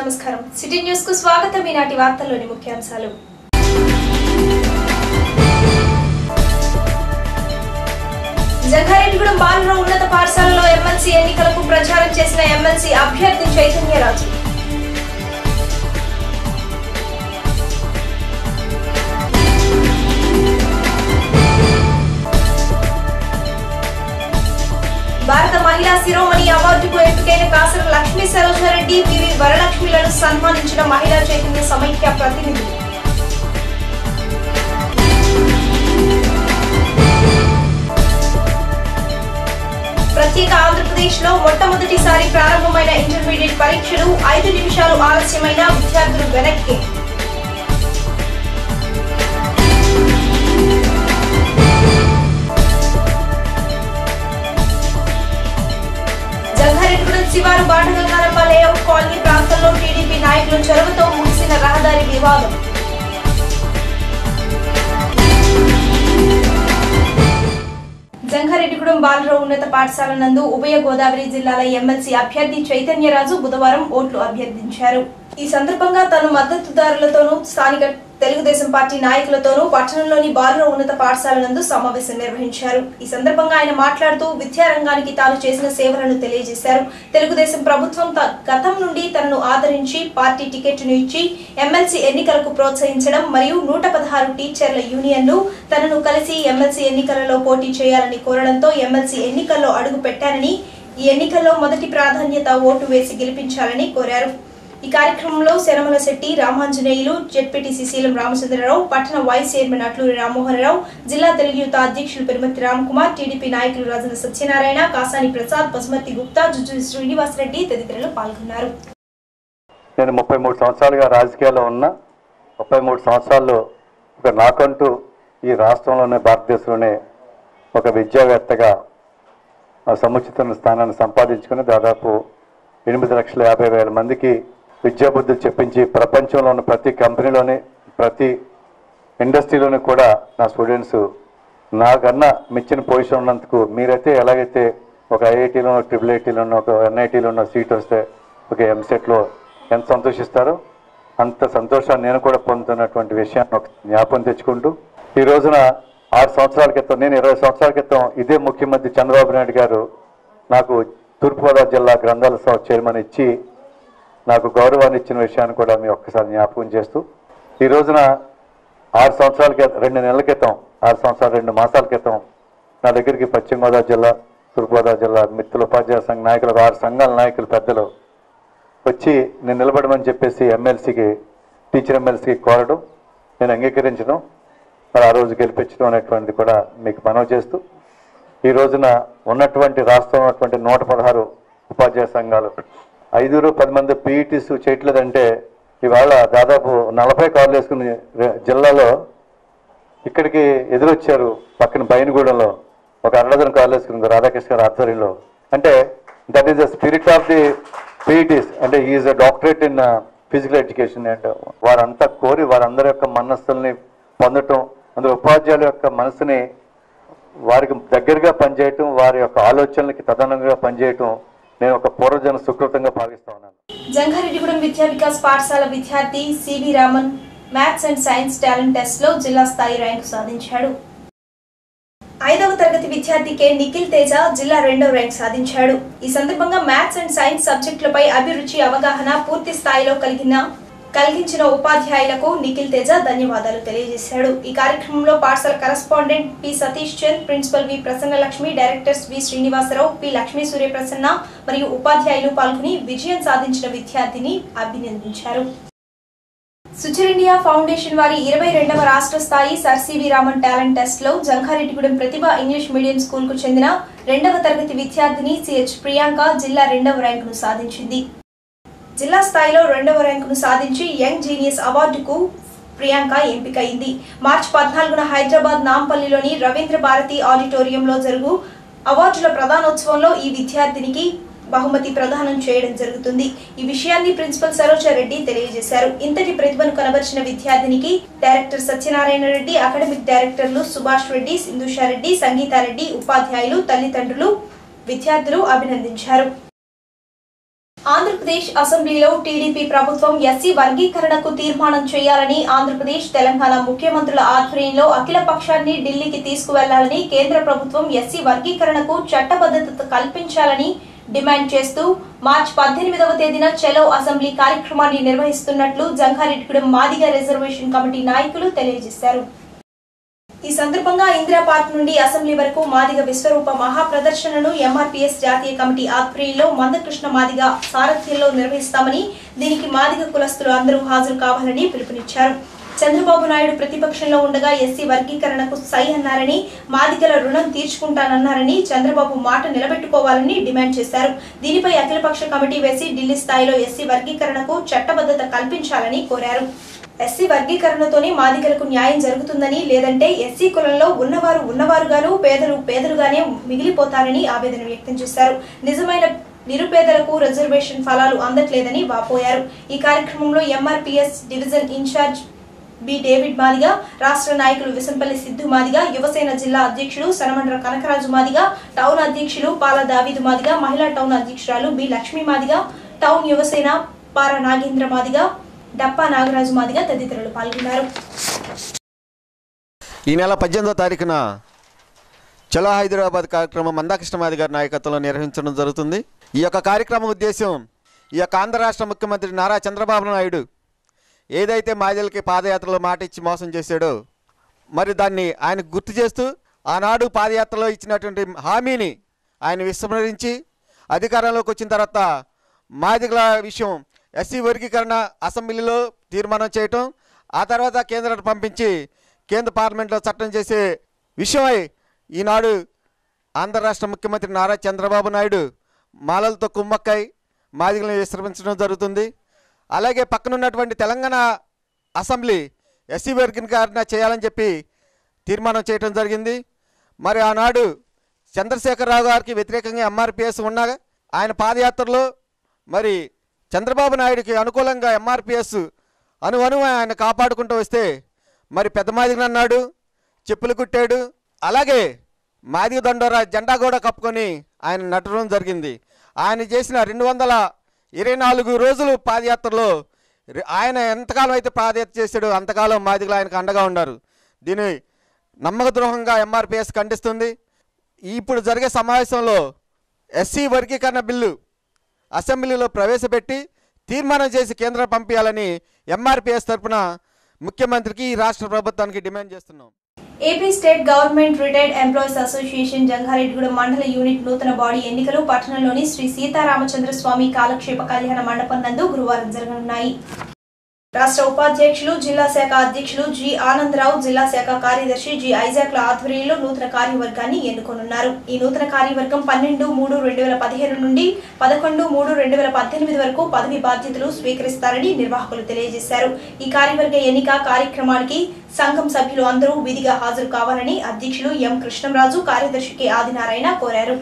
నమస్కారం city news కు స్వాగతం ఈనాటి వార్తల్లోని ముఖ్యాంశాలు జంగారెడ్డిగూడెం బాలురావు ఉన్నత పాఠశాలలో ఎమ్మెల్సీ ఎన్నికలకు ప్రచారం చేసిన ఎమ్మెల్సీ అభ్యర్థి చైతన్యరాజు భారత మహిళా శిరోమణి అవార్డుకు ఎంపికైన కాసర లక్ష్మీ సరోజారెడ్డి పివి వరలక్ష్మిలను సన్మానించిన మహిళా చైతన్య సమైక్య ప్రతినిధులు ప్రత్యేక ఆంధ్రప్రదేశ్ లో మొట్టమొదటిసారి ప్రారంభమైన ఇంటర్మీడియట్ పరీక్షలు ఐదు నిమిషాలు ఆలస్యమైన విద్యార్థులు వెనక్కి జంగారెడ్డిగూడెం శివారు బాటగంగారమ్మ లేఅవుట్ కాలనీ ప్రాంతంలో టీడీపీ నాయకుల చొరవతో ముగిసిన రహదారి వివాదం జంగారెడ్డిగూడెం బాలరావు ఉన్నత పాఠశాల నందు ఉభయ గోదావరి జిల్లాల ఎమ్మెల్సీ అభ్యర్థి చైతన్యరాజు బుధవారం ఓట్లు అభ్యర్థించారు ఈ సందర్భంగా తను మద్దతుదారులతోనూ స్థానిక తెలుగుదేశం పార్టీ నాయకులతోనూ పట్టణంలోని బాలరావు ఉన్నత పాఠశాల నందు సమావేశం నిర్వహించారు ఈ సందర్భంగా ఆయన మాట్లాడుతూ విద్యారంగానికి తాను చేసిన సేవలను తెలియజేశారు తెలుగుదేశం ప్రభుత్వం త- గతం నుండి తనను ఆదరించి పార్టీ టికెట్ను ఇచ్చి ఎమ్మెల్సీ ఎన్నికలకు ప్రోత్సహించడం మరియు నూట పదహారు టీచర్ల యూనియన్లు తనను కలిసి ఎమ్మెల్సీ ఎన్నికలలో పోటీ చేయాలని కోరడంతో ఎమ్మెల్సీ ఎన్నికల్లో అడుగు పెట్టానని ఈ ఎన్నికల్లో మొదటి ప్రాధాన్యత ఓటు వేసి గెలిపించాలని కోరారు ఈ కార్యక్రమంలో శరమల శెట్టి రామాంజనేయులు జెడ్పీటీసీ శీలం రామచంద్రరావు పట్టణ వైస్ చైర్మన్ అట్లూరి రామ్మోహన్ రావు జిల్లా తెలుగు యువత అధ్యక్షులు పెరుమతి రామ్కుమార్ టీడీపీ నాయకులు రాజన సత్యనారాయణ కాసాని ప్రసాద్ బసుమతి గుప్తా జుజు శ్రీనివాసరెడ్డి తదితరులు పాల్గొన్నారు నేను ముప్పై మూడు సంవత్సరాలుగా రాజకీయాల్లో ఉన్నా ముప్పై మూడు సంవత్సరాల్లో ఒక నాకంటూ ఈ రాష్ట్రంలోనే భారతదేశంలోనే ఒక విద్యావేత్తగా ఆ సముచితమైన స్థానాన్ని సంపాదించుకుని దాదాపు ఎనిమిది లక్షల యాభై వేల మందికి విద్యాబుద్ధులు చెప్పించి ప్రపంచంలో ఉన్న ప్రతి కంపెనీలోని ప్రతి ఇండస్ట్రీలోని కూడా నా స్టూడెంట్స్ నాకన్నా మించిన పొజిషన్ ఉన్నందుకు మీరైతే ఎలాగైతే ఒక ఐఐటీలోనో ట్రిపుల్ ఐటీలోనో ఒక ఎన్ఐటీలోనో సీట్ వస్తే ఒక ఎంసెట్లో ఎంత సంతోషిస్తారో అంత సంతోషాన్ని నేను కూడా పొందుతున్నటువంటి విషయాన్ని ఒక జ్ఞాపకం తెచ్చుకుంటూ ఈ రోజున ఆరు సంవత్సరాల క్రితం నేను ఇరవై సంవత్సరాల క్రితం ఇదే ముఖ్యమంత్రి చంద్రబాబు నాయుడు గారు నాకు తూర్పుగోదావరి జిల్లా గ్రంథాల సభ చైర్మన్ ఇచ్చి నాకు గౌరవాన్ని ఇచ్చిన విషయాన్ని కూడా మీ ఒక్కసారి జ్ఞాపకం చేస్తూ ఈ రోజున ఆరు సంవత్సరాల క్రితం రెండు నెలల క్రితం ఆరు సంవత్సరాలు రెండు మాసాల క్రితం నా దగ్గరికి పశ్చిమ గోదావరి జిల్లా తూర్పుగోదావరి జిల్లా మిత్రుల ఉపాధ్యాయ సంఘ నాయకులు ఒక ఆరు సంఘాల నాయకులు పెద్దలు వచ్చి నేను నిలబడమని చెప్పేసి ఎమ్మెల్సీకి టీచర్ ఎమ్మెల్సీకి కోరడం నేను అంగీకరించడం మరి ఆ రోజు గెలిపించడం అనేటువంటిది కూడా మీకు మనవి చేస్తూ ఈ రోజున ఉన్నటువంటి రాష్ట్రంలో ఉన్నటువంటి నూట పదహారు ఉపాధ్యాయ సంఘాలు ఐదుగురు పది మంది పీఈటీస్ చేయట్లేదంటే ఇవాళ దాదాపు నలభై కార్లు వేసుకుని రే- జిల్లాలో ఇక్కడికి ఎదురొచ్చారు పక్కన బయనగూడెంలో ఒక అరడజన కార్లు వేసుకుని రాధాకృష్ణ గారి ఆధ్వర్యంలో అంటే that is the spirit of the PETs అంటే is a doctorate in physical education and వారంతా కోరి వారందరి యొక్క మనస్సుల్ని పొందటం అందులో ఉపాధ్యాయుల యొక్క మనసుని వారికి దగ్గరగా పనిచేయటం వారి యొక్క ఆలోచనలకి తదనంగా పనిచేయటం నేను ఒక పూర్వజన సుకృతంగా భావిస్తా ఉన్నాను జంగారెడ్డిగూడెం విద్యా వికాస్ పాఠశాల విద్యార్థి CV Raman maths and science talent test లో జిల్లా స్థాయి ర్యాంకు సాధించాడు ఐదవ తరగతి విద్యార్థి కె నిఖిల్ తేజ జిల్లా రెండవ ర్యాంక్ సాధించాడు ఈ సందర్భంగా మ్యాథ్స్ అండ్ సైన్స్ సబ్జెక్టులపై అభిరుచి అవగాహన పూర్తి స్థాయిలో కలిగిన కలిగించిన ఉపాధ్యాయులకు నిఖిల్ తేజ ధన్యవాదాలు తెలియజేశాడు ఈ కార్యక్రమంలో పాఠశాల correspondent P Satish Chand principal V Prasanna Lakshmi directors V Srinivasa Rao P Lakshmi Surya Prasanna మరియు ఉపాధ్యాయులు పాల్గొని విజయం సాధించిన విద్యార్థిని అభినందించారు సుచర్ ఇండియా ఫౌండేషన్ వారి ఇరవై రెండవ రాష్ట్ర స్థాయి sir CV Raman talent test లో Jangareddygudem Pratibha English medium school కు చెందిన రెండవ తరగతి విద్యార్థిని సిహెచ్ ప్రియాంక జిల్లా రెండవ ర్యాంకును సాధించింది జిల్లా స్థాయిలో రెండవ ర్యాంకును సాధించి యంగ్ జీనియస్ అవార్డుకు ప్రియాంక ఎంపికైంది మార్చి పద్నాలుగున హైదరాబాద్ నాంపల్లిలోని రవీంద్ర భారతి ఆడిటోరియంలో జరుగు అవార్డుల ప్రధానోత్సవంలో ఈ విద్యార్థినికి బహుమతి ప్రదానం చేయడం జరుగుతుంది ఈ విషయాన్ని ప్రిన్సిపల్ సరోజారెడ్డి తెలియజేశారు ఇంతటి ప్రతిభను కనబరిచిన విద్యార్థినికి డైరెక్టర్ సత్యనారాయణ రెడ్డి అకాడమిక్ డైరెక్టర్లు సుభాష్ రెడ్డి సింధుషారెడ్డి సంగీతారెడ్డి ఉపాధ్యాయులు తల్లిదండ్రులు విద్యార్థులు అభినందించారు ఆంధ్రప్రదేశ్ అసెంబ్లీలో టీడీపీ ప్రభుత్వం ఎస్సీ వర్గీకరణకు తీర్మానం చేయాలని ఆంధ్రప్రదేశ్ తెలంగాణ ముఖ్యమంత్రుల ఆధ్వర్యంలో అఖిల పక్షాన్ని ఢిల్లీకి తీసుకువెళ్లాలని కేంద్ర ప్రభుత్వం ఎస్సీ వర్గీకరణకు చట్టబద్ధత కల్పించాలని డిమాండ్ చేస్తూ మార్చి పద్దెనిమిదవ తేదీన చలో అసెంబ్లీ కార్యక్రమాన్ని నిర్వహిస్తున్నట్లు జంగారెడ్డిగూడెం మాదిగ రిజర్వేషన్ కమిటీ నాయకులు తెలియజేశారు ఈ సందర్భంగా ఇందిరా పార్క్ నుండి అసెంబ్లీ వరకు మాదిగ విశ్వరూప మహాప్రదర్శనను ఎంఆర్పీఎస్ జాతీయ కమిటీ ఆధ్వర్యంలో మందకృష్ణ మాదిగ సారథ్యంలో నిర్వహిస్తామని దీనికి మాదిగ కులస్తులు అందరూ హాజరు కావాలని పిలుపునిచ్చారు చంద్రబాబు నాయుడు ప్రతిపక్షంలో ఉండగా ఎస్సీ వర్గీకరణకు సై అన్నారని మాదిగల రుణం తీర్చుకుంటానన్నారని చంద్రబాబు మాట నిలబెట్టుకోవాలని డిమాండ్ చేశారు దీనిపై అఖిలపక్ష కమిటీ వేసి ఢిల్లీ స్థాయిలో ఎస్సీ వర్గీకరణకు చట్టబద్ధత కల్పించాలని కోరారు ఎస్సీ వర్గీకరణతోనే మాదిగలకు న్యాయం జరుగుతుందని లేదంటే ఎస్సీ కులంలో ఉన్నవారు ఉన్నవారుగాను పేదలు పేదలుగానే మిగిలిపోతారని ఆవేదన వ్యక్తం చేశారు నిజమైన నిరుపేదలకు రిజర్వేషన్ ఫలాలు అందట్లేదని వాపోయారు ఈ కార్యక్రమంలో MRPS division incharge B David Madiga రాష్ట్ర నాయకులు విసంపల్లి సిద్ధు మాదిగ యువసేన జిల్లా అధ్యక్షుడు సనమండ్ర కనకరాజు మాదిగ టౌన్ అధ్యక్షులు పాల దావీదు మాదిగ మహిళా టౌన్ అధ్యక్షురాలు బి లక్ష్మీ మాదిగ టౌన్ యువసేన పార నాగేంద్ర మాదిగ డప్పా నాగరాజు మాదిగ తదితరులు పాల్గొన్నారు ఈ నెల పద్దెనిమిదో తారీఖున చలో హైదరాబాద్ కార్యక్రమం మందాకృష్ణమాది గారి నాయకత్వంలో నిర్వహించడం జరుగుతుంది ఈ యొక్క కార్యక్రమం ఉద్దేశం ఈ యొక్క ఆంధ్ర రాష్ట్ర ముఖ్యమంత్రి నారా చంద్రబాబు నాయుడు ఏదైతే మాదిలకి పాదయాత్రలో మాట ఇచ్చి మోసం చేశాడో మరి దాన్ని ఆయన గుర్తు చేస్తూ ఆనాడు పాదయాత్రలో ఇచ్చినటువంటి హామీని ఆయన విస్మరించి అధికారంలోకి వచ్చిన తర్వాత మాదిగల విషయం ఎస్సీ వర్గీకరణ అసెంబ్లీలో తీర్మానం చేయటం ఆ తర్వాత కేంద్రానికి పంపించి కేంద్ర పార్లమెంట్లో చట్టం చేసే విషయమై ఈనాడు ఆంధ్ర రాష్ట్ర ముఖ్యమంత్రి నారా చంద్రబాబు నాయుడు మాలలతో కుమ్మక్కై మాదిగలను విశ్రమించడం జరుగుతుంది అలాగే పక్కనున్నటువంటి తెలంగాణ అసెంబ్లీ ఎస్సీ వర్గీకరణ చేయాలని చెప్పి తీర్మానం చేయడం జరిగింది మరి ఆనాడు చంద్రశేఖరరావు గారికి వ్యతిరేకంగా ఎంఆర్పిఎస్ ఉండగా ఆయన పాదయాత్రలో మరి చంద్రబాబు నాయుడికి అనుకూలంగా ఎంఆర్పిఎస్ అను అను ఆయన కాపాడుకుంటూ వస్తే మరి పెద్ద మాదిగని అన్నాడు చెప్పులు కుట్టాడు అలాగే మాదిగ దండోరా జెండా కూడా కప్పుకొని ఆయన నటడం జరిగింది ఆయన చేసిన రెండు వందల ఇరవై నాలుగు రోజులు పాదయాత్రలో రి- ఆయన ఎంతకాలం అయితే పాదయాత్ర చేశాడో అంతకాలం మాదిగలు ఆయనకు అండగా ఉన్నారు దీని నమ్మక ద్రోహంగా ఎంఆర్పిఎస్ ఖండిస్తుంది ఇప్పుడు జరిగే సమావేశంలో ఎస్సీ వర్గీకరణ బిల్లు అసెంబ్లీలో ప్రవేశపెట్టి తీర్మానం చేసి కేంద్రం పంపించాలని ఎంఆర్పిఎస్ తరపున ముఖ్యమంత్రికి ఈ రాష్ట్ర ప్రభుత్వానికి డిమాండ్ చేస్తున్నాం AP state government retired employees association Jangareddygudem మండల యూనిట్ నూతన బాడీ ఎన్నికలు పట్టణంలోని శ్రీ సీతారామచంద్ర స్వామి కాలక్షేప కళ్యాణ మండపం నందు గురువారం జరగనున్నాయి రాష్ట్ర ఉపాధ్యక్షులు జిల్లా శాఖ అధ్యక్షులు జి ఆనందరావు జిల్లా శాఖ కార్యదర్శి జి ఐజాక్ల ఆధ్వర్యంలో నూతన కార్యవర్గాన్ని ఎన్నుకోనున్నారు ఈ నూతన కార్యవర్గం పన్నెండు మూడు రెండు వేల పదిహేను నుండి పదకొండు మూడు రెండు వేల పద్దెనిమిది వరకు పదవి బాధ్యతలు స్వీకరిస్తారని నిర్వాహకులు తెలియజేశారు ఈ కార్యవర్గ ఎన్నిక కార్యక్రమానికి సంఘం సభ్యులు అందరూ విధిగా హాజరు కావాలని అధ్యక్షులు ఎం కృష్ణంరాజు కార్యదర్శి కె ఆదినారాయణ కోరారు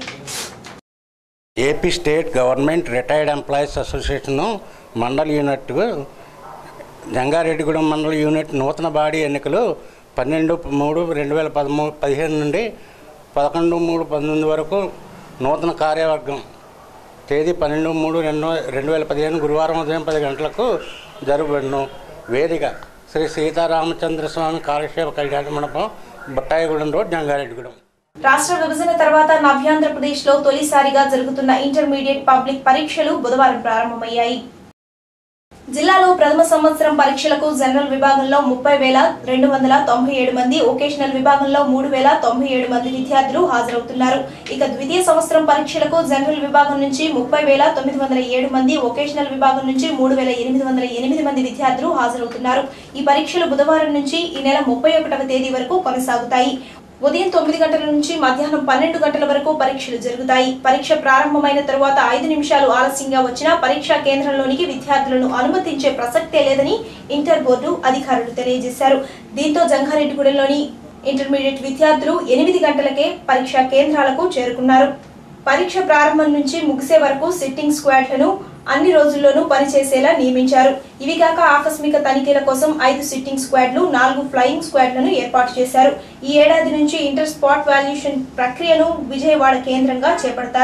AP state government retired employees association మండల యూనిట్ జంగారెడ్డిగూడెం మండల యూనిట్ నూతన బాడీ ఎన్నికలు పన్నెండు మూడు రెండు వేల పదమూ పదిహేను నుండి పదకొండు మూడు పంతొమ్మిది వరకు నూతన కార్యవర్గం తేదీ పన్నెండు మూడు రెండు రెండు వేల పదిహేను గురువారం ఉదయం పది గంటలకు జరగబడును వేదిక శ్రీ సీతారామచంద్ర స్వామి కాలక్షేప కళ్యాణ మండపం బుట్టాయిగూడెం రోడ్ జంగారెడ్డిగూడెం రాష్ట్ర విభజన తర్వాత నవ్యాంధ్రప్రదేశ్ లో తొలిసారిగా జరుగుతున్న ఇంటర్మీడియట్ పబ్లిక్ పరీక్షలు బుధవారం ప్రారంభమయ్యాయి జిల్లాలో ప్రథమ సంవత్సరం పరీక్షలకు జనరల్ విభాగంలో ముప్పై వేల రెండు వందల తొంభై ఏడు మంది వొకేషనల్ విభాగంలో మూడు వేల తొంభై ఏడు మంది విద్యార్థులు హాజరవుతున్నారు ఇక ద్వితీయ సంవత్సరం పరీక్షలకు జనరల్ విభాగం నుంచి ముప్పై వేల తొమ్మిది వందల ఏడు మంది వొకేషనల్ విభాగం నుంచి మూడు వేల ఎనిమిది వందల ఎనిమిది మంది విద్యార్థులు హాజరవుతున్నారు ఈ పరీక్షలు బుధవారం నుంచి ఈ నెల ముప్పై ఒకటవ తేదీ వరకు కొనసాగుతాయి ఉదయం తొమ్మిది గంటల నుంచి మధ్యాహ్నం పన్నెండు గంటల వరకు పరీక్షలు జరుగుతాయి పరీక్ష ప్రారంభమైన తరువాత ఐదు నిమిషాలు ఆలస్యంగా వచ్చినా పరీక్షా కేంద్రంలోనికి విద్యార్థులను అనుమతించే ప్రసక్తే లేదని ఇంటర్ బోర్డు అధికారులు తెలియజేశారు దీంతో జంగారెడ్డిగూడెంలోని ఇంటర్మీడియట్ విద్యార్థులు ఎనిమిది గంటలకే పరీక్షా కేంద్రాలకు చేరుకున్నారు పరీక్ష ప్రారంభం నుంచి ముగిసే వరకు సిట్టింగ్ స్క్వాడ్లను అన్ని రోజుల్లోనూ పనిచేసేలా నియమించారు ఇవి కాక ఆకస్మిక తనిఖీల కోసం ఐదు సిట్టింగ్ స్క్వాడ్లు నాలుగు ఫ్లయింగ్ స్క్వాడ్లను ఏర్పాటు చేశారు ఈ ఏడాది నుంచి ఇంటర్ స్పాట్ వాల్యుయేషన్ ప్రక్రియను విజయవాడ కేంద్రంగా చేపడతారు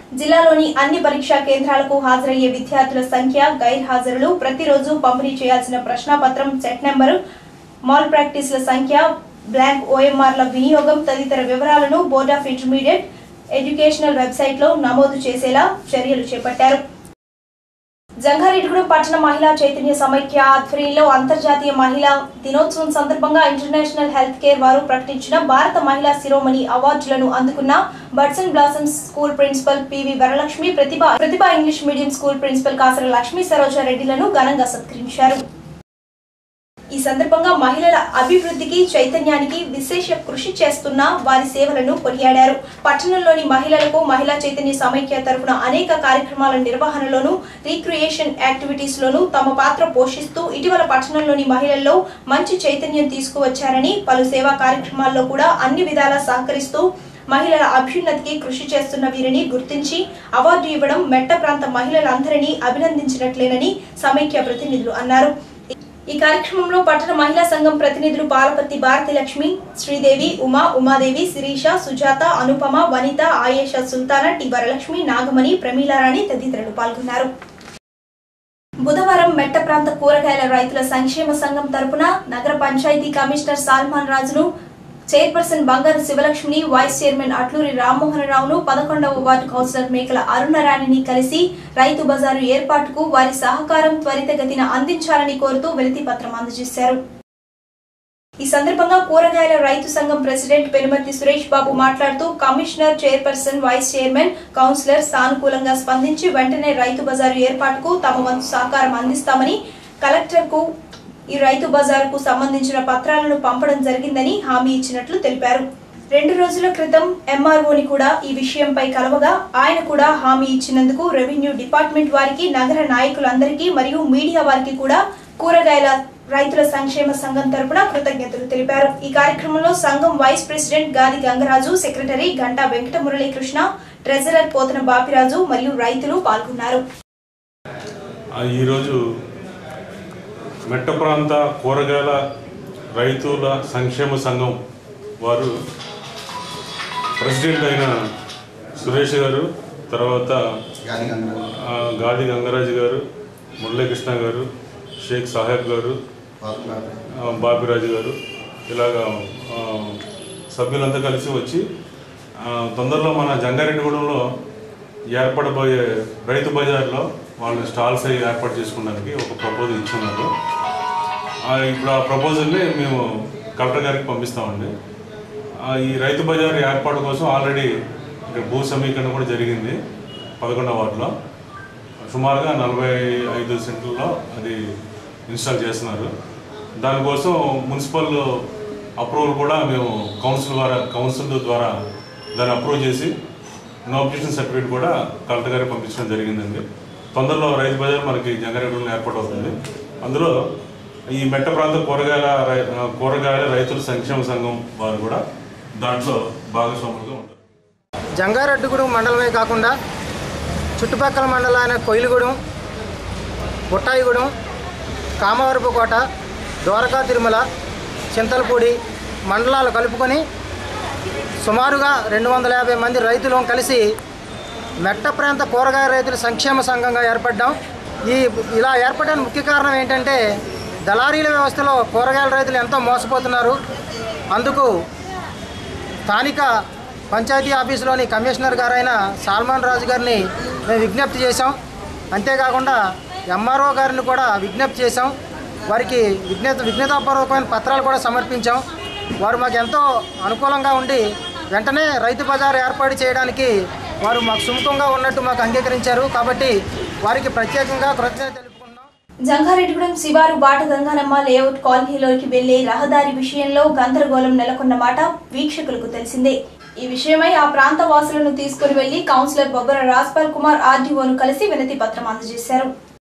జిల్లాలోని అన్ని పరీక్షా కేంద్రాలకు హాజరయ్యే విద్యార్థుల సంఖ్య గైర్హాజరులు ప్రతిరోజు పంపిణీ చేయాల్సిన ప్రశ్నాపత్రం సెట్ నెంబరు మాల్ ప్రాక్టీస్ల సంఖ్య బ్లాంక్ ఓఎంఆర్ల వినియోగం తదితర వివరాలను బోర్డ్ ఆఫ్ ఇంటర్మీడియట్ ఎడ్యుకేషనల్ వెబ్సైట్లో నమోదు చేసేలా చర్యలు చేపట్టారు జంగారెడ్డిగూడెం పట్టణ మహిళా చైతన్య సమైక్య ఆధ్వర్యంలో అంతర్జాతీయ మహిళా దినోత్సవం సందర్భంగా ఇంటర్నేషనల్ హెల్త్ కేర్ వారు ప్రకటించిన భారత మహిళా శిరోమణి అవార్డులను అందుకున్న birds and blossoms school principal PV Varalakshmi Pratibha Pratibha English medium school principal Kasara Lakshmi సరోజారెడ్డిలను ఘనంగా సత్కరించారు ఈ సందర్భంగా మహిళల అభివృద్ధికి చైతన్యానికి విశేష కృషి చేస్తున్న వారి సేవలను కొనియాడారు పట్టణంలోని మహిళలకు మహిళా చైతన్య సమైక్య తరపున అనేక కార్యక్రమాల నిర్వహణలోను రీక్రియేషన్ యాక్టివిటీస్ లోను తమ పాత్ర పోషిస్తూ ఇటీవల పట్టణంలోని మహిళల్లో మంచి చైతన్యం తీసుకువచ్చారని పలు సేవా కార్యక్రమాల్లో కూడా అన్ని విధాలా సహకరిస్తూ మహిళల అభ్యున్నతికి కృషి చేస్తున్న వీరిని గుర్తించి అవార్డు ఇవ్వడం మెట్ట ప్రాంత మహిళలందరినీ అభినందించినట్లేనని సమైక్య ప్రతినిధులు అన్నారు ఈ కార్యక్రమంలో పట్టణ మహిళా సంఘం ప్రతినిధులు పాలపత్తి భారతి లక్ష్మి శ్రీదేవి ఉమా ఉమాదేవి శిరీష సుజాత అనుపమ వనిత ఆయేష సుల్తానా టి వరలక్ష్మి నాగమణి ప్రమీలారాణి తదితరులు పాల్గొన్నారు బుధవారం మెట్ట ప్రాంత కూరగాయల రైతుల సంక్షేమ సంఘం తరపున నగర పంచాయతీ కమిషనర్ సాల్మాన్ రాజును చైర్పర్సన్ బంగారు శివలక్ష్మిని వైస్ చైర్మన్ అట్లూరి రామ్మోహన్ రావును పదకొండవ వార్డు కౌన్సిలర్ మేకల అరుణరాణిని కలిసి రైతు బజారు ఏర్పాటుకు వారి సహకారం త్వరితగతిన అందించాలని కోరుతూ వినతి పత్రం అందజేశారు ఈ సందర్భంగా కూరగాయల రైతు సంఘం ప్రెసిడెంట్ పెనుమర్తి సురేష్ బాబు మాట్లాడుతూ commissioner chairperson vice chairman councillor సానుకూలంగా స్పందించి వెంటనే రైతు బజారు ఏర్పాటుకు తమ వంతు సహకారం అందిస్తామని కలెక్టర్ కు ఈ రైతు బజారుకు సంబంధించిన పత్రాలను పంపడం జరిగిందని హామీ ఇచ్చినట్లు తెలిపారు రెండు రోజుల క్రితం ఎంఆర్ఓని కూడా ఈ విషయంపై కలవగా ఆయన కూడా హామీ ఇచ్చినందుకు రెవెన్యూ డిపార్ట్మెంట్ వారికి నగర నాయకులందరికీ మరియు మీడియా వారికి కూడా కూరగాయల రైతుల సంక్షేమ సంఘం తరపున కృతజ్ఞతలు తెలిపారు ఈ కార్యక్రమంలో సంఘం vice president Gadi Gangaraju secretary Ganta Venkata Muralikrishna treasurer Pothana Bapiraju మరియు రైతులు పాల్గొన్నారు ఆ, ఈరోజు మెట్ట ప్రాంత కూరగాయల రైతుల సంక్షేమ సంఘం వారు ప్రెసిడెంట్ అయిన సురేష్ గారు తర్వాత ఆ, గాది గంగరాజు గారు మురళీకృష్ణ గారు షేక్ సాహెబ్ గారు ఆ, బాపిరాజు గారు ఇలాగా ఆ, సభ్యులంతా కలిసి వచ్చి ఆ, తొందరలో మన జంగారెడ్డిగూడెంలో ఏర్పడబోయే రైతు బజార్లో వాళ్ళు స్టాల్స్ అవి ఏర్పాటు చేసుకోవడానికి ఒక ప్రపోజల్ ఇచ్చున్నారు ఆ, ఇప్పుడు ఆ ప్రపోజల్ని మేము కలెక్టర్ గారికి పంపిస్తామండి ఆ, ఈ రైతు బజార్ ఏర్పాటు కోసం ఆల్రెడీ ఇక్కడ భూ సమీకరణ కూడా జరిగింది పదకొండవ వార్డులో సుమారుగా నలభై ఐదు సెంట్లలో అది ఇన్స్టాల్ చేస్తున్నారు దానికోసం మున్సిపల్ అప్రూవల్ కూడా మేము కౌన్సిల్ ద్వారా కౌన్సిల్ ద్వారా దాన్ని అప్రూవ్ చేసి నో అబ్జెక్షన్ సర్టిఫికేట్ కూడా కలెక్టర్ గారికి పంపించడం జరిగిందండి తొందరలో రైతు బజార్ మనకి జంగారెడ్డిలో ఏర్పాటు అవుతుంది అందులో ఈ మెట్ట ప్రాంత కూరగాయల రై- కూరగాయల రైతుల సంక్షేమ సంఘం వారు కూడా దాంట్లో భాగస్వాములుగా ఉంటారు జంగారెడ్డిగూడెం మండలమే కాకుండా చుట్టుపక్కల మండలాలైన కొయిలుగూడెం బుట్టాయిగూడెం కామవరపుకోట ద్వారకా తిరుమల చింతలపూడి మండలాలు కలుపుకొని సుమారుగా రెండు వందల యాభై మంది రైతులు కలిసి మెట్ట ప్రాంత కూరగాయ రైతుల సంక్షేమ సంఘంగా ఏర్పడ్డాం ఈ ఇలా ఏర్పడడానికి ముఖ్య కారణం ఏంటంటే దళారీల వ్యవస్థలో కూరగాయల రైతులు ఎంతో మోసపోతున్నారు అందుకు స్థానిక పంచాయతీ ఆఫీసులోని కమిషనర్ గారైన సాల్మాన్ రాజు గారిని మేము విజ్ఞప్తి చేశాం అంతేకాకుండా ఎంఆర్ఓ గారిని కూడా విజ్ఞప్తి చేశాం వారికి విజ్ఞత విజ్ఞతాపూర్వకమైన పత్రాలు కూడా సమర్పించాం వారు మాకు ఎంతో అనుకూలంగా ఉండి వెంటనే రైతు బజార్ ఏర్పాటు చేయడానికి వారు మాకు సుముఖంగా ఉన్నట్టు మాకు అంగీకరించారు కాబట్టి వారికి ప్రత్యేకంగా కృతజ్ఞత తెలుపుకుంటున్నాం జంగారెడ్డిగూడెం శివారు బాట గంగానమ్మ లేఅవుట్ కాలనీలోకి వెళ్లే రహదారి విషయంలో గందరగోళం నెలకొన్న మాట వీక్షకులకు తెలిసిందే ఈ విషయమై ఆ ప్రాంత వాసులను తీసుకుని వెళ్లి కౌన్సిలర్ బొబ్బర రాజ్పాల్ కుమార్ ఆర్డీఓను కలిసి వినతి పత్రం అందజేశారు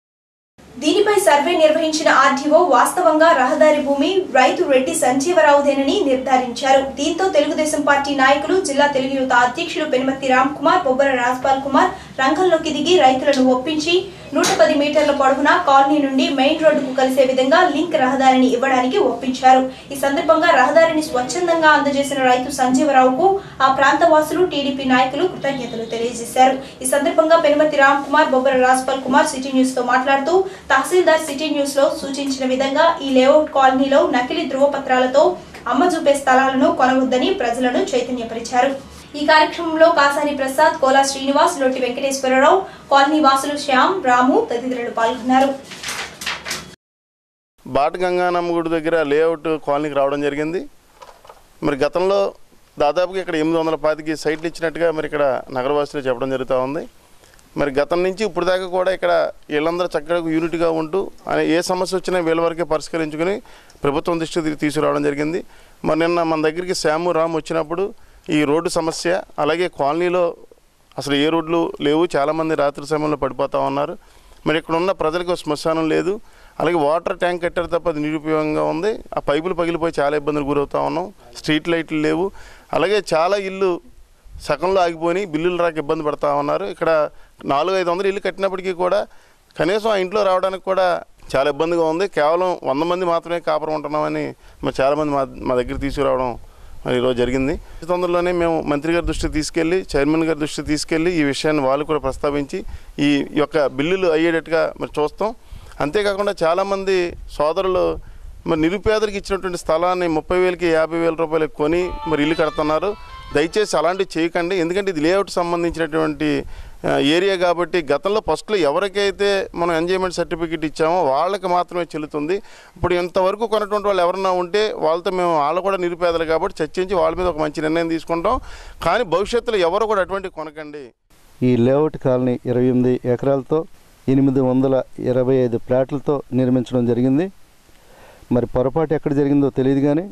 దీనిపై సర్వే నిర్వహించిన ఆర్డీఓ వాస్తవంగా రహదారి భూమి రైతు రెడ్డి సంజీవరావుదేనని నిర్ధారించారు దీంతో తెలుగుదేశం పార్టీ నాయకులు జిల్లా తెలుగు యువత అధ్యక్షులు పెనుమతి రామ్ కుమార్ బొబ్బర రాజ్పాల్ కుమార్ రంగంలోకి దిగి రైతులను ఒప్పించి నూట పది మీటర్ల పొడవున కాలనీ నుండి మెయిన్ రోడ్డుకు కలిసే విధంగా లింక్ రహదారిని ఇవ్వడానికి ఒప్పించారు ఈ సందర్భంగా రహదారిని స్వచ్ఛందంగా అందజేసిన రైతు సంజీవరావుకు ఆ ప్రాంత వాసులు టీడీపీ నాయకులు కృతజ్ఞతలు తెలియజేశారు ఈ సందర్భంగా పెనుమతి రామ్ కుమార్ బొబ్బర రాజ్పాల్ కుమార్ సిటీ న్యూస్ తో మాట్లాడుతూ తహసీల్దార్ సిటీ న్యూస్ లో సూచించిన విధంగా ఈ లేఅవుట్ కాలనీలో నకిలీ ధృవపత్రాలతో అమ్మ చూపే స్థలాలను కొనవద్దని ప్రజలను చైతన్యపరిచారు ఈ కార్యక్రమంలో కాసాని ప్రసాద్ కోలా శ్రీనివాస్ లొట్టి వెంకటేశ్వరరావు కాలనీ వాసులు శ్యామ్ రాము తదితరులు పాల్గొన్నారు బాట గంగానమ్మ గుడి దగ్గర లేఅవుట్ కాలనీకి రావడం జరిగింది మరి గతంలో దాదాపుగా ఇక్కడ ఎనిమిది వందల పాతికి సైట్లు ఇచ్చినట్టుగా మరి ఇక్కడ నగరవాసులు చెప్పడం జరుగుతూ ఉంది మరి గతం నుంచి ఇప్పుడు దాకా కూడా ఇక్కడ వీళ్ళందరూ చక్కగా యూనిట్గా ఉంటూ అనే ఏ సమస్య వచ్చినా వీళ్ళ వరకే పరిష్కరించుకుని ప్రభుత్వం దృష్టికి తీసుకురావడం జరిగింది మరి నిన్న మన దగ్గరికి శ్యాము రామ్ వచ్చినప్పుడు ఈ రోడ్డు సమస్య అలాగే కాలనీలో అసలు ఏ రోడ్లు లేవు చాలామంది రాత్రి సమయంలో పడిపోతూ ఉన్నారు మరి ఇక్కడ ఉన్న ప్రజలకు శ్మశానం లేదు అలాగే వాటర్ ట్యాంక్ కట్టారు తప్ప అది నిరుపయోగంగా ఉంది ఆ పైపులు పగిలిపోయి చాలా ఇబ్బందులు గురవుతా ఉన్నాం స్ట్రీట్ లైట్లు లేవు అలాగే చాలా ఇల్లు సగంలో ఆగిపోయి బిల్లులు రాక ఇబ్బంది పడతా ఉన్నారు ఇక్కడ నాలుగు ఐదు వందలు ఇల్లు కట్టినప్పటికీ కూడా కనీసం ఆ ఇంట్లో రావడానికి కూడా చాలా ఇబ్బందిగా ఉంది కేవలం వంద మంది మాత్రమే కాపురం ఉంటున్నామని మరి చాలామంది మా మా దగ్గర తీసుకురావడం మరి ఈరోజు జరిగింది ఈ తొందరలోనే మేము మంత్రి గారి దృష్టికి తీసుకెళ్ళి చైర్మన్ గారి దృష్టికి తీసుకెళ్ళి ఈ విషయాన్ని వాళ్ళు కూడా ప్రస్తావించి ఈ యొక్క బిల్లులు అయ్యేటట్టుగా మరి చూస్తాం అంతేకాకుండా చాలామంది సోదరులు మరి నిరుపేదలకు ఇచ్చినటువంటి స్థలాన్ని ముప్పై వేలకి యాభై వేల రూపాయలకి కొని మరి ఇల్లు కడుతున్నారు దయచేసి అలాంటివి చేయకండి ఎందుకంటే ఇది లేఅవుట్ సంబంధించినటువంటి ఆ, ఏరియా కాబట్టి గతంలో ఫస్ట్లో ఎవరికైతే మనం ఎంజాయ్మెంట్ సర్టిఫికేట్ ఇచ్చామో వాళ్ళకి మాత్రమే చెల్లుతుంది ఇప్పుడు ఇంతవరకు కొన్నటువంటి వాళ్ళు ఎవరన్నా ఉంటే వాళ్ళతో మేము వాళ్ళు కూడా నిరుపేదలు కాబట్టి చర్చించి వాళ్ళ మీద ఒక మంచి నిర్ణయం తీసుకుంటాం కానీ భవిష్యత్తులో ఎవరు కూడా అటువంటి కొనకండి ఈ లేఅవుట్ కాలనీ ఇరవై ఎనిమిది ఎకరాలతో ఎనిమిది వందల ఇరవై ఐదు ప్లాట్లతో నిర్మించడం జరిగింది మరి పొరపాటు ఎక్కడ జరిగిందో తెలియదు కానీ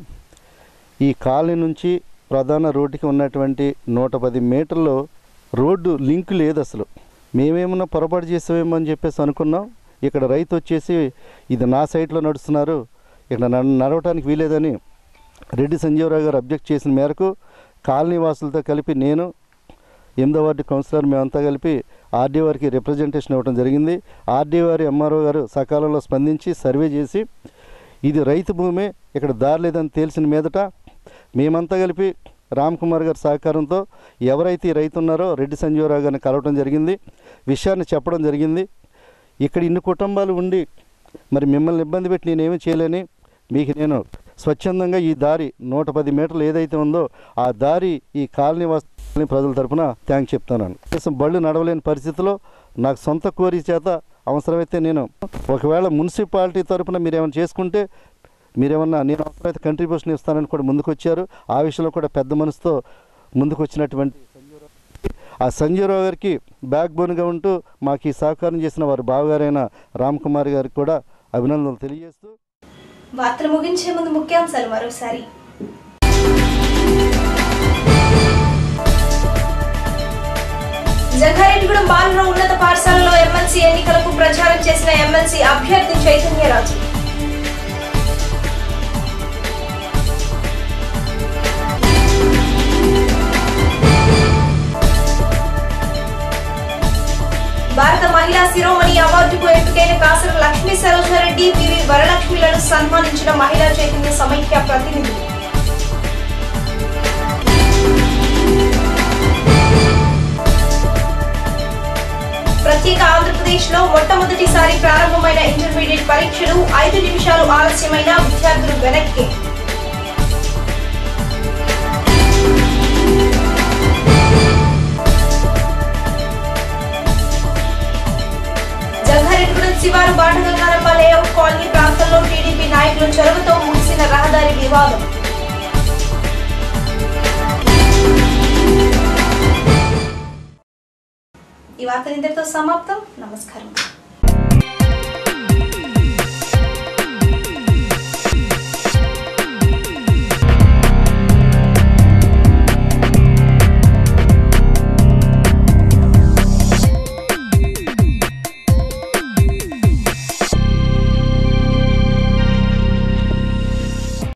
ఈ కాలనీ నుంచి ప్రధాన రోడ్డుకి ఉన్నటువంటి నూట పది మీటర్లో రోడ్డు లింక్ లేదు అసలు మేమేమన్నా పొరపాటు చేసామేమో అని చెప్పేసి అనుకున్నాం ఇక్కడ రైతు వచ్చేసి ఇది నా సైట్లో నడుస్తున్నారు ఇక్కడ నడ- నడవటానికి వీలేదని రెడ్డి సంజీవరావు గారు అబ్జెక్ట్ చేసిన మేరకు కాలనీ వాసులతో కలిపి నేను ఎనిమిదో వార్డు కౌన్సిలర్ మేమంతా కలిపి ఆర్డీ వారికి రిప్రజెంటేషన్ ఇవ్వడం జరిగింది ఆర్డీ వారి ఎంఆర్ఓ గారు సకాలంలో స్పందించి సర్వే చేసి ఇది రైతు భూమి ఇక్కడ దారి లేదని తేల్చిన మీదట మేమంతా కలిపి రామ్ కుమార్ గారి సహకారంతో ఎవరైతే ఈ రైతు ఉన్నారో రెడ్డి సంజీవరావు గారిని కలవడం జరిగింది విషయాన్ని చెప్పడం జరిగింది ఇక్కడ ఇన్ని కుటుంబాలు ఉండి మరి మిమ్మల్ని ఇబ్బంది పెట్టి నేనేమీ చేయలేని మీకు నేను స్వచ్ఛందంగా ఈ దారి నూట పది మీటర్లు ఏదైతే ఉందో ఆ దారి ఈ కాలనీ వాసులని ప్రజల తరపున థ్యాంక్స్ చెప్తున్నాను కనీసం బళ్ళు నడవలేని పరిస్థితిలో నాకు సొంత కోరి చేత అవసరమైతే నేను ఒకవేళ మున్సిపాలిటీ తరపున మీరు ఏమైనా చేసుకుంటే మీరేమన్నా నేను అవసరమైతే కంట్రిబ్యూషన్ ఇస్తానని కూడా ముందుకు వచ్చారు ఆ విషయంలో కూడా పెద్ద మనసుతో ముందుకు వచ్చినటువంటి ఆ సంజీవరావు గారికి బ్యాక్ బోన్గా ఉంటూ మాకు ఈ సహకారం చేసిన వారి బావగారైన రామ్ కుమార్ గారికి కూడా అభినందనలు తెలియజేస్తూ వార్తలు ముగించే ముందు ముఖ్యాంశాలు మరోసారి జంగారెడ్డిగూడెం బాలుర ఉన్నత పాఠశాలలో ఎమ్మెల్సీ ఎన్నికలకు ప్రచారం చేసిన ఎమ్మెల్సీ అభ్యర్థి చైతన్యరాజు భారత మహిళా శిరోమణి అవార్డుకు ఎంపికైన కాసర లక్ష్మీ సరోజారెడ్డి వివి వరలక్ష్మిలను సన్మానించిన మహిళా చైతన్య సమైక్య ప్రతినిధులు ప్రత్యేక ఆంధ్రప్రదేశ్ లో మొట్టమొదటిసారి ప్రారంభమైన ఇంటర్మీడియట్ పరీక్షలు ఐదు నిమిషాలు ఆలస్యమైన విద్యార్థులు వెనక్కి జంగారెడ్డిగూడెం శివారు బాటగంగారమ్మ లేఅవుట్ కాలనీ ప్రాంతంలో టీడీపీ నాయకుల చొరవతో ముగిసిన రహదారి వివాదం ఈ వార్తలు ఇంతటితో సమాప్తం నమస్కారం